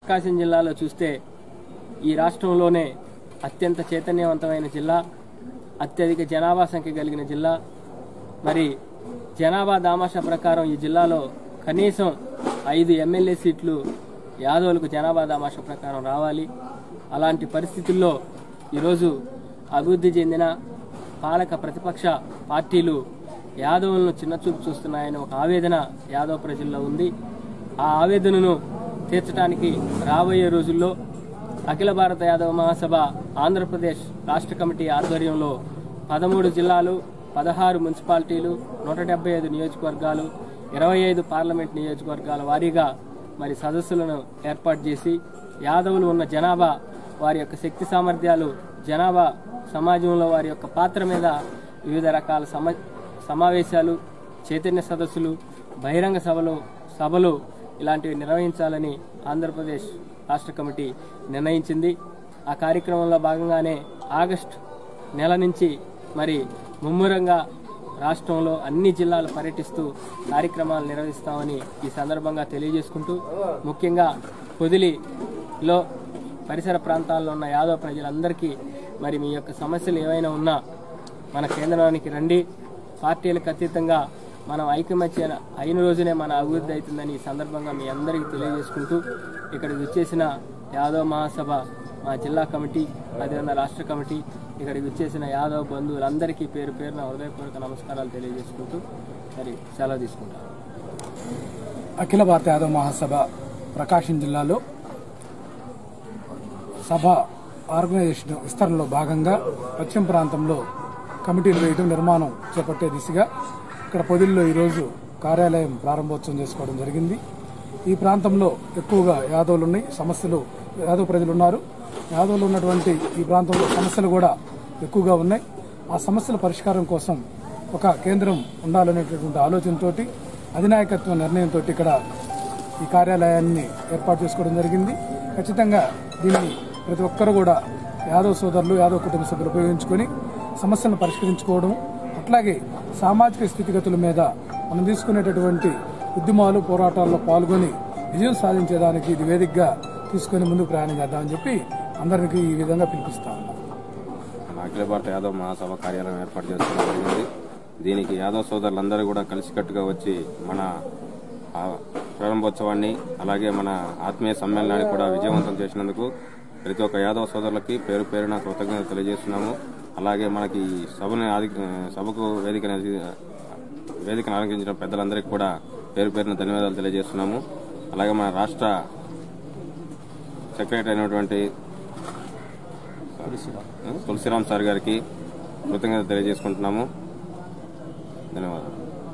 ప్రకాశం జిల్లాలో చూస్తే ఈ రాష్ట్రంలోనే అత్యంత చైతన్యవంతమైన జిల్లా అత్యధిక జనాభా సంఖ్య కలిగిన జిల్లా మరి జనాభా దామాషా ప్రకారం ఈ జిల్లాలో కనీసం ఐదు ఎమ్మెల్యే సీట్లు యాదవులకు జనాభా దామాషా ప్రకారం రావాలి అలాంటి పరిస్థితుల్లో ఈరోజు అభివృద్ధి చెందిన పాలక ప్రతిపక్ష పార్టీలు యాదవులను చిన్నచూపు చూస్తున్నాయని ఒక ఆవేదన యాదవ్ ప్రజల్లో ఉంది ఆ ఆవేదనను తీర్చడానికి రాబోయే రోజుల్లో అఖిల భారత యాదవ మహాసభ ఆంధ్రప్రదేశ్ రాష్ట్ర కమిటీ ఆధ్వర్యంలో పదమూడు జిల్లాలు పదహారు మున్సిపాలిటీలు నూట డెబ్బై ఐదు నియోజకవర్గాలు ఇరవై ఐదు పార్లమెంట్ నియోజకవర్గాల వారీగా మరి సదస్సులను ఏర్పాటు చేసి యాదవులు ఉన్న జనాభా వారి యొక్క శక్తి సామర్థ్యాలు జనాభా సమాజంలో వారి యొక్క పాత్ర మీద వివిధ రకాల సమ సమావేశాలు చైతన్య సదస్సులు బహిరంగ సభలు సభలు ఇలాంటివి నిర్వహించాలని ఆంధ్రప్రదేశ్ రాష్ట్ర కమిటీ నిర్ణయించింది ఆ కార్యక్రమంలో భాగంగానే ఆగస్టు నెల నుంచి మరి ముమ్మరంగా రాష్ట్రంలో అన్ని జిల్లాలు పర్యటిస్తూ కార్యక్రమాలు నిర్వహిస్తామని ఈ సందర్భంగా తెలియజేసుకుంటూ ముఖ్యంగా పొదిలిలో పరిసర ప్రాంతాల్లో ఉన్న యాదవ ప్రజలందరికీ మరి మీ యొక్క సమస్యలు ఏవైనా ఉన్నా మన కేంద్రానికి రండి పార్టీలకు అతీతంగా మనం ఐకమత్య అయిన రోజునే మన అభివృద్ధి అవుతుందని ఈ సందర్భంగా మీ అందరికీ తెలియజేసుకుంటూ ఇక్కడికి వచ్చేసిన యాదవ్ మహాసభ మా జిల్లా కమిటీ అదేవిధంగా రాష్ట్ర కమిటీ ఇక్కడికి వచ్చేసిన యాదవ్ బంధువులందరికీ పేరు పేరున హృదయపూర్వక నమస్కారాలు తెలియజేసుకుంటూ మరి సెలవు తీసుకుంటాను అఖిల భారత యాదవ మహాసభ ప్రకాశం జిల్లాలో సభ ఆర్గనైజేషన్ విస్తరణలో భాగంగా పశ్చిమ ప్రాంతంలో కమిటీలు వేయడం నిర్మాణం చేపట్టే దిశగా ఇక్కడ పొదిల్లో ఈరోజు కార్యాలయం ప్రారంభోత్సవం చేసుకోవడం జరిగింది ఈ ప్రాంతంలో ఎక్కువగా యాదవులు ఉన్నాయి సమస్యలు యాదవ ప్రజలు ఉన్నారు యాదవులు ఉన్నటువంటి ఈ ప్రాంతంలో సమస్యలు కూడా ఎక్కువగా ఉన్నాయి ఆ సమస్యల పరిష్కారం కోసం ఒక కేంద్రం ఉండాలనేటటువంటి ఆలోచనతోటి అధినాయకత్వ నిర్ణయంతో ఇక్కడ ఈ కార్యాలయాన్ని ఏర్పాటు చేసుకోవడం జరిగింది ఖచ్చితంగా దీన్ని ప్రతి ఒక్కరు కూడా యాదవ్ సోదరులు యాదవ్ కుటుంబ సభ్యులు ఉపయోగించుకొని సమస్యలను పరిష్కరించుకోవడం అట్లాగే సామాజిక స్థితిగతుల మీద మనం తీసుకునేటటువంటి ఉద్యమాలు పోరాటాల్లో పాల్గొని విజయం సాధించేదానికి ఇది వేదికగా తీసుకొని ముందుకు ప్రయాణం చేద్దామని చెప్పి అందరికీ ఈ విధంగా పిలిపిస్తా ఉన్నాం మన అఖిల భారత యాదవ్ మహాసభ కార్యాలయం ఏర్పాటు చేసుకోవడం జరిగింది దీనికి యాదవ్ సోదరులందరూ కూడా కలిసికట్టుగా వచ్చి మన ఆ ప్రారంభోత్సవాన్ని అలాగే మన ఆత్మీయ సమ్మేళనాన్ని కూడా విజయవంతం చేసినందుకు ప్రతి ఒక్క యాదవ్ సోదరులకి పేరు పేరున కృతజ్ఞత తెలియజేస్తున్నాము అలాగే మనకి ఈ సభని ఆది సభకు వేదిక వేదికను అలంకరించిన పెద్దలందరికీ కూడా పేరు పేరున ధన్యవాదాలు తెలియజేస్తున్నాము అలాగే మన రాష్ట్ర సెక్రటరీ అయినటువంటి తులసిరామ్ సార్ గారికి కృతజ్ఞత తెలియజేసుకుంటున్నాము ధన్యవాదాలు